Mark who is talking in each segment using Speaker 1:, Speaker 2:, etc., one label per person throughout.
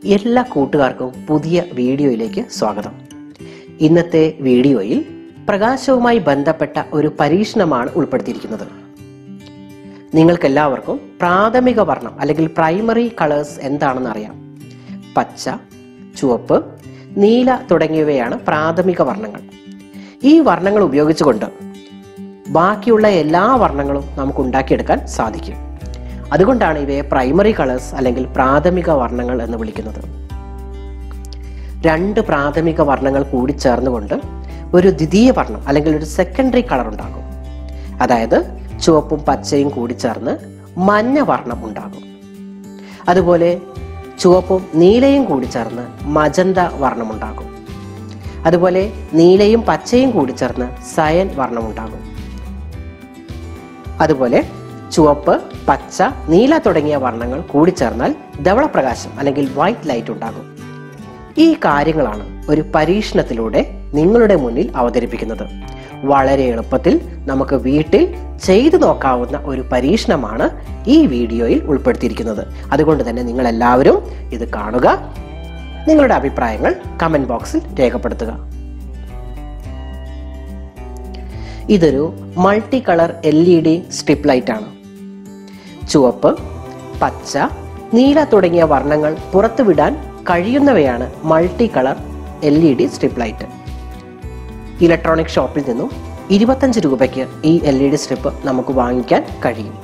Speaker 1: എല്ലാ കൂട്ടുകാർക്കും പുതിയ വീഡിയോയിലേക്ക് സ്വാഗതം ഇന്നത്തെ വീഡിയോയിൽ പ്രകാശവുമായി ബന്ധപ്പെട്ട ഒരു പരീക്ഷണമാണ് ഉൾപ്പെടുത്തിയിരിക്കുന്നത് നിങ്ങൾക്കെല്ലാവർക്കും പ്രാഥമിക വർണ്ണം അല്ലെങ്കിൽ പ്രൈമറി കളേഴ്സ് എന്താണെന്ന് അറിയാം പച്ച ചുവപ്പ് നീല തുടങ്ങിയവയാണ് പ്രാഥമിക വർണ്ണങ്ങൾ ഈ വർണ്ണങ്ങൾ ഉപയോഗിച്ചുകൊണ്ട് ബാക്കിയുള്ള എല്ലാ വർണ്ണങ്ങളും നമുക്ക് ഉണ്ടാക്കിയെടുക്കാൻ സാധിക്കും അതുകൊണ്ടാണ് ഇവയെ പ്രൈമറി കളേഴ്സ് അല്ലെങ്കിൽ പ്രാഥമിക വർണ്ണങ്ങൾ എന്ന് വിളിക്കുന്നത് രണ്ട് പ്രാഥമിക വർണ്ണങ്ങൾ കൂടി ചേർന്നുകൊണ്ട് ഒരു ദ്വിതീയ വർണ്ണം അല്ലെങ്കിൽ ഒരു സെക്കൻഡറി കളർ ഉണ്ടാകും അതായത് ചുവപ്പും പച്ചയും കൂടി ചേർന്ന് മഞ്ഞ വർണ്ണം ഉണ്ടാകും അതുപോലെ ചുവപ്പും നീലയും കൂടി ചേർന്ന് മജന്ത വർണ്ണം ഉണ്ടാകും അതുപോലെ നീലയും പച്ചയും കൂടി ചേർന്ന് സയൻ വർണ്ണം ഉണ്ടാകും അതുപോലെ ചുവപ്പ് പച്ച നീല തുടങ്ങിയ വർണ്ണങ്ങൾ കൂടിച്ചേർന്നാൽ ധവളപ്രകാശം അല്ലെങ്കിൽ വൈറ്റ് ലൈറ്റ് ഉണ്ടാകും ഈ കാര്യങ്ങളാണ് ഒരു പരീക്ഷണത്തിലൂടെ നിങ്ങളുടെ മുന്നിൽ അവതരിപ്പിക്കുന്നത് വളരെ എളുപ്പത്തിൽ നമുക്ക് വീട്ടിൽ ചെയ്തു നോക്കാവുന്ന ഒരു പരീക്ഷണമാണ് ഈ വീഡിയോയിൽ ഉൾപ്പെടുത്തിയിരിക്കുന്നത് അതുകൊണ്ട് തന്നെ നിങ്ങൾ എല്ലാവരും ഇത് കാണുക നിങ്ങളുടെ അഭിപ്രായങ്ങൾ കമന്റ് ബോക്സിൽ രേഖപ്പെടുത്തുക ഇതൊരു multi colour L E D strip light ആണ് ചുവപ്പ് പച്ച നീല തുടങ്ങിയ വർണ്ണങ്ങൾ പുറത്തുവിടാൻ കഴിയുന്നവയാണ് multi colour L E D strip light electronic ഷോപ്പിൽ നിന്നും ഇരുപത്തഞ്ച് രൂപയ്ക്ക് ഈ എൽ ഇ ഡി സ്ട്രിപ്പ് നമുക്ക് വാങ്ങിക്കാൻ കഴിയും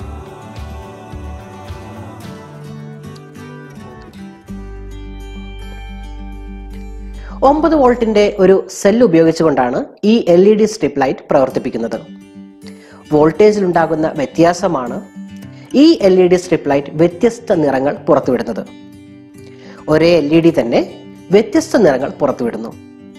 Speaker 1: ഒമ്പത് വോൾട്ടിന്റെ ഒരു സെൽ ഉപയോഗിച്ചുകൊണ്ടാണ് ഈ L E D strip light പ്രവർത്തിപ്പിക്കുന്നത് വോൾട്ടേജിൽ ഉണ്ടാകുന്ന വ്യത്യാസമാണ് ഈ L E D strip light വ്യത്യസ്ത നിറങ്ങൾ പുറത്തുവിടുന്നത് ഒരേ എൽ ഇ ഡി തന്നെ വ്യത്യസ്ത നിറങ്ങൾ പുറത്തുവിടുന്നു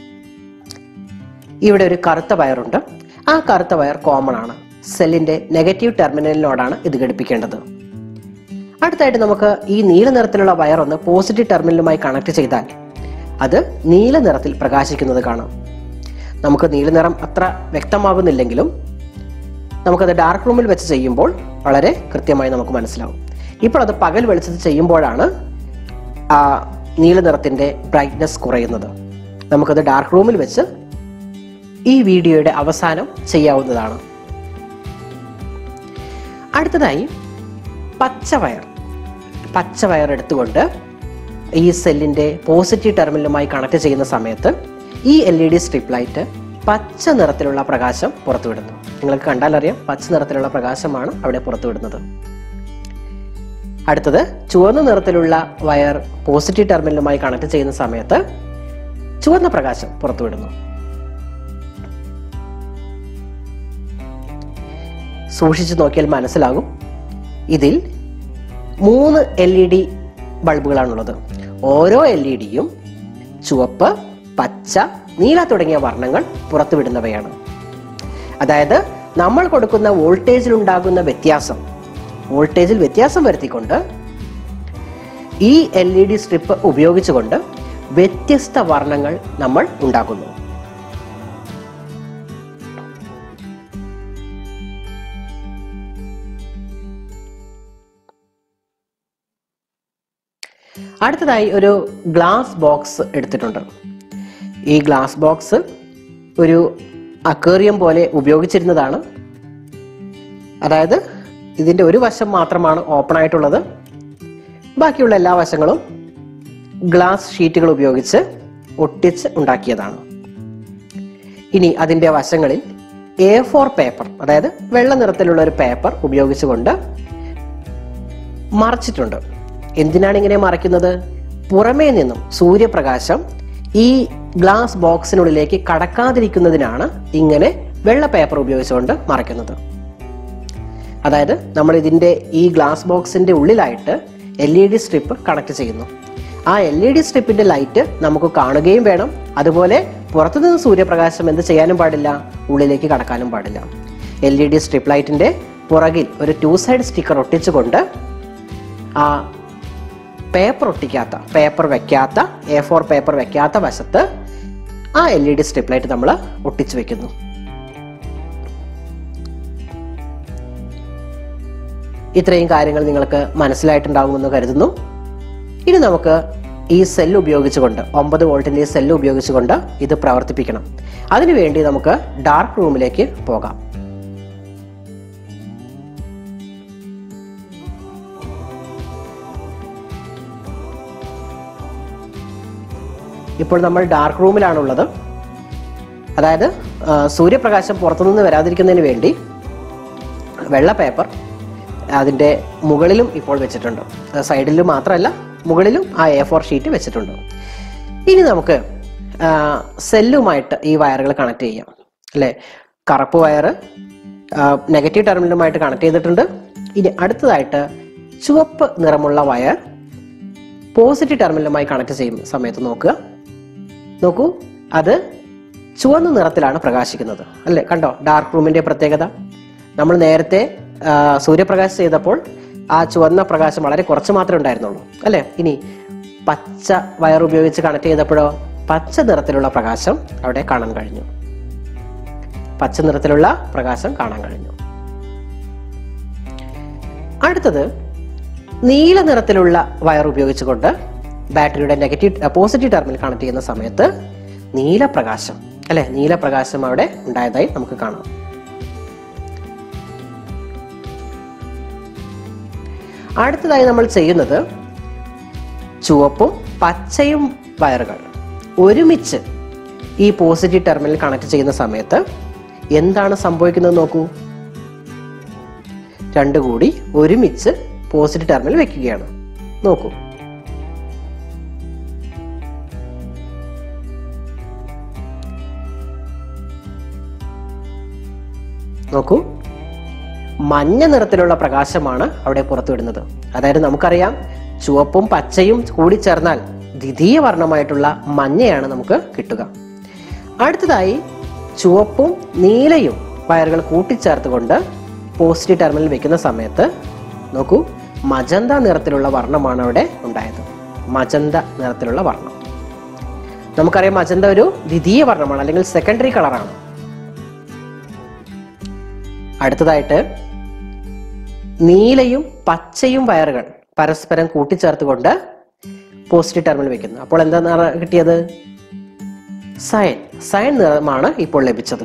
Speaker 1: ഇവിടെ ഒരു കറുത്ത വയറുണ്ട് ആ കറുത്ത വയർ കോമൺ ആണ് സെല്ലിന്റെ നെഗറ്റീവ് ടെർമിനലിനോടാണ് ഇത് ഘടിപ്പിക്കേണ്ടത് അടുത്തായിട്ട് നമുക്ക് ഈ നീല നിറത്തിലുള്ള വയർ ഒന്ന് പോസിറ്റീവ് ടെർമിനലുമായി കണക്ട് ചെയ്താൽ അത് നീല നിറത്തിൽ പ്രകാശിക്കുന്നത് കാണാം നമുക്ക് നീല നിറം അത്ര വ്യക്തമാകുന്നില്ലെങ്കിലും നമുക്കത് ഡാർക്ക് റൂമിൽ വെച്ച് ചെയ്യുമ്പോൾ വളരെ കൃത്യമായി നമുക്ക് മനസ്സിലാവും ഇപ്പോൾ അത് പകൽ വെളിച്ചത്തിൽ ചെയ്യുമ്പോഴാണ് ആ നീല നിറത്തിന്റെ ബ്രൈറ്റ്നസ് കുറയുന്നത് നമുക്കത് ഡാർക്ക് റൂമിൽ വെച്ച് ഈ വീഡിയോയുടെ അവസാനം ചെയ്യാവുന്നതാണ് അടുത്തതായി പച്ചവയർ പച്ചവയർ എടുത്തുകൊണ്ട് ഈ സെല്ലിന്റെ പോസിറ്റീവ് ടെർമിനലുമായി കണക്ട് ചെയ്യുന്ന സമയത്ത് ഈ L E D strip light പച്ച നിറത്തിലുള്ള പ്രകാശം പുറത്തുവിടുന്നു നിങ്ങൾക്ക് കണ്ടാൽ അറിയാം പച്ച നിറത്തിലുള്ള പ്രകാശമാണ് അവിടെ പുറത്തുവിടുന്നത് അടുത്തത് ചുവന്ന നിറത്തിലുള്ള വയർ പോസിറ്റീവ് ടെർമിനലുമായി കണക്ട് ചെയ്യുന്ന സമയത്ത് ചുവന്ന പ്രകാശം പുറത്തുവിടുന്നു സൂക്ഷിച്ചു നോക്കിയാൽ മനസ്സിലാകും ഇതിൽ മൂന്ന് എൽ ഇ ഡി ബൾബുകളാണുള്ളത് ഓരോ എൽ ഇ ഡിയും ചുവപ്പ് പച്ച നീല തുടങ്ങിയ വർണ്ണങ്ങൾ പുറത്തുവിടുന്നവയാണ് അതായത് നമ്മൾ കൊടുക്കുന്ന വോൾട്ടേജിൽ ഉണ്ടാകുന്ന വ്യത്യാസം വോൾട്ടേജിൽ വ്യത്യാസം വരുത്തിക്കൊണ്ട് ഈ എൽ ഇ ഡി സ്ട്രിപ്പ് ഉപയോഗിച്ചുകൊണ്ട് വ്യത്യസ്ത വർണ്ണങ്ങൾ നമ്മൾ ഉണ്ടാക്കുന്നു അടുത്തതായി ഒരു ഗ്ലാസ് ബോക്സ് എടുത്തിട്ടുണ്ട് ഈ ഗ്ലാസ് ബോക്സ് ഒരു അക്വേറിയം പോലെ ഉപയോഗിച്ചിരുന്നതാണ് അതായത് ഇതിന്റെ ഒരു വശം മാത്രമാണ് ഓപ്പൺ ആയിട്ടുള്ളത് ബാക്കിയുള്ള എല്ലാ വശങ്ങളും ഗ്ലാസ് ഷീറ്റുകൾ ഉപയോഗിച്ച് ഒട്ടിച്ച് ഉണ്ടാക്കിയതാണ് ഇനി അതിന്റെ വശങ്ങളിൽ എ ഫോർ പേപ്പർ അതായത് വെള്ള നിറത്തിലുള്ള ഒരു പേപ്പർ ഉപയോഗിച്ചുകൊണ്ട് മറച്ചിട്ടുണ്ട് എന്തിനാണ് ഇങ്ങനെ മറയ്ക്കുന്നത് പുറമേ നിന്നും സൂര്യപ്രകാശം ഈ ഗ്ലാസ് ബോക്സിനുള്ളിലേക്ക് കടക്കാതിരിക്കുന്നതിനാണ് ഇങ്ങനെ വെള്ള പേപ്പർ ഉപയോഗിച്ചുകൊണ്ട് മറയ്ക്കുന്നത് അതായത് നമ്മൾ ഇതിന്റെ ഈ ഗ്ലാസ് ബോക്സിന്റെ ഉള്ളിലായിട്ട് L E D strip connect ചെയ്യുന്നു ആ എൽ ഇ ഡി സ്ട്രിപ്പിന്റെ ലൈറ്റ് നമുക്ക് കാണുകയും വേണം അതുപോലെ പുറത്തുനിന്ന് സൂര്യപ്രകാശം എന്ത് ചെയ്യാനും പാടില്ല ഉള്ളിലേക്ക് കടക്കാനും പാടില്ല എൽ ഇ ഡി സ്ട്രിപ്പ് ലൈറ്റിന്റെ പുറകിൽ ഒരു ടു സൈഡ് സ്റ്റിക്കർ ഒട്ടിച്ചുകൊണ്ട് ആ പേപ്പർ ഒട്ടിക്കാത്ത പേപ്പർ വെക്കാത്ത എ ഫോർ പേപ്പർ വെക്കാത്ത വശത്ത് ആ L E D strip light നമ്മൾ ഒട്ടിച്ചു വെക്കുന്നു ഇത്രയും കാര്യങ്ങൾ നിങ്ങൾക്ക് മനസ്സിലായിട്ടുണ്ടാകുമെന്ന് കരുതുന്നു ഇനി നമുക്ക് ഈ സെല്ല് ഉപയോഗിച്ചുകൊണ്ട് ഒമ്പത് വോൾട്ടിന്റെ ഈ സെല്ല് ഉപയോഗിച്ചുകൊണ്ട് ഇത് പ്രവർത്തിപ്പിക്കണം അതിനുവേണ്ടി നമുക്ക് ഡാർക്ക് റൂമിലേക്ക് പോകാം ഇപ്പോൾ നമ്മൾ ഡാർക്ക് റൂമിലാണുള്ളത് അതായത് ആ, സൂര്യപ്രകാശം പുറത്തുനിന്ന് വരാതിരിക്കുന്നതിന് വേണ്ടി വെള്ള പേപ്പർ അതിൻ്റെ മുകളിലും ഇപ്പോൾ വെച്ചിട്ടുണ്ട് സൈഡിലും മാത്രമല്ല മുകളിലും ആ എ ഫോർ ഷീറ്റ് വെച്ചിട്ടുണ്ട് ഇനി നമുക്ക് ആ, സെല്ലുമായിട്ട് ഈ വയറുകൾ കണക്ട് ചെയ്യാം അല്ലേ കറുപ്പ് വയറ് നെഗറ്റീവ് ടെർമിനലുമായിട്ട് കണക്ട് ചെയ്തിട്ടുണ്ട് ഇനി അടുത്തതായിട്ട് ചുവപ്പ് നിറമുള്ള വയർ പോസിറ്റീവ് ടെർമിനലുമായി കണക്ട് ചെയ്യുന്ന സമയത്ത് നോക്കുക നോക്കൂ അത് ചുവന്ന നിറത്തിലാണ് പ്രകാശിക്കുന്നത് അല്ലേ കണ്ടോ ഡാർക്ക് റൂമിന്റെ പ്രത്യേകത നമ്മൾ നേരത്തെ ആ, സൂര്യപ്രകാശം ചെയ്തപ്പോൾ ആ ചുവന്ന പ്രകാശം വളരെ കുറച്ച് മാത്രമേ ഉണ്ടായിരുന്നുള്ളൂ അല്ലേ ഇനി പച്ച വയർ ഉപയോഗിച്ച് കണക്ട് ചെയ്തപ്പോഴോ പച്ച നിറത്തിലുള്ള പ്രകാശം അവിടെ കാണാൻ കഴിഞ്ഞു പച്ച നിറത്തിലുള്ള പ്രകാശം കാണാൻ കഴിഞ്ഞു അടുത്തത് നീല നിറത്തിലുള്ള വയർ ഉപയോഗിച്ചുകൊണ്ട് ബാറ്ററിയുടെ നെഗറ്റീവ് പോസിറ്റീവ് ടെർമിനൽ കണക്ട് ചെയ്യുന്ന സമയത്ത് നീലപ്രകാശം അല്ലെ നീലപ്രകാശം അവിടെ ഉണ്ടായതായി നമുക്ക് കാണാം അടുത്തതായി നമ്മൾ ചെയ്യുന്നത് ചുവപ്പും പച്ചയും വയറുകൾ ഒരുമിച്ച് ഈ പോസിറ്റീവ് ടെർമിനൽ കണക്ട് ചെയ്യുന്ന സമയത്ത് എന്താണ് സംഭവിക്കുന്നത് നോക്കൂ രണ്ടു കൂടി ഒരുമിച്ച് പോസിറ്റീവ് ടെർമിനൽ വെക്കുകയാണ് നോക്കൂ നോക്കൂ മഞ്ഞ നിറത്തിലുള്ള പ്രകാശമാണ് അവിടെ പുറത്തുവിടുന്നത് അതായത് നമുക്കറിയാം ചുവപ്പും പച്ചയും കൂടി ചേർന്നാൽ ദ്വിതീയ വർണ്ണമായിട്ടുള്ള മഞ്ഞയാണ് നമുക്ക് കിട്ടുക അടുത്തതായി ചുവപ്പും നീലയും വയറുകൾ കൂട്ടിച്ചേർത്തുകൊണ്ട് പോസിറ്റീവ് ടെർമിനൽ വെക്കുന്ന സമയത്ത് നോക്കൂ മജന്ത നിറത്തിലുള്ള വർണ്ണമാണ് അവിടെ ഉണ്ടായത് മജന്ത നിറത്തിലുള്ള വർണ്ണം നമുക്കറിയാം മജന്ത ഒരു ദ്വിതീയ വർണ്ണമാണ് അല്ലെങ്കിൽ സെക്കൻഡറി കളറാണ് അടുത്തതായിട്ട് നീലയും പച്ചയും വയറുകൾ പരസ്പരം കൂട്ടിച്ചേർത്തുകൊണ്ട് പോസിറ്റീവ് ടെർമിനൽ വെക്കുന്നു അപ്പോൾ എന്താ നിറ- കിട്ടിയത് സയൻ സയൻ നിറമാണ് ഇപ്പോൾ ലഭിച്ചത്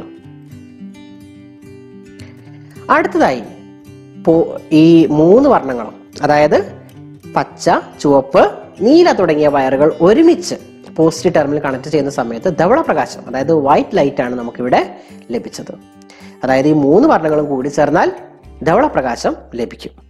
Speaker 1: അടുത്തതായി പോ- ഈ മൂന്ന് വർണ്ണങ്ങളും അതായത് പച്ച ചുവപ്പ് നീല തുടങ്ങിയ വയറുകൾ ഒരുമിച്ച് പോസിറ്റീവ് ടെർമിനൽ കണക്ട് ചെയ്യുന്ന സമയത്ത് ധവള പ്രകാശം അതായത് വൈറ്റ് ലൈറ്റ് ആണ് നമുക്കിവിടെ ലഭിച്ചത് അതായത് ഈ മൂന്ന് വർണ്ണങ്ങളും കൂടി ചേർന്നാൽ ധവള പ്രകാശം ലഭിക്കും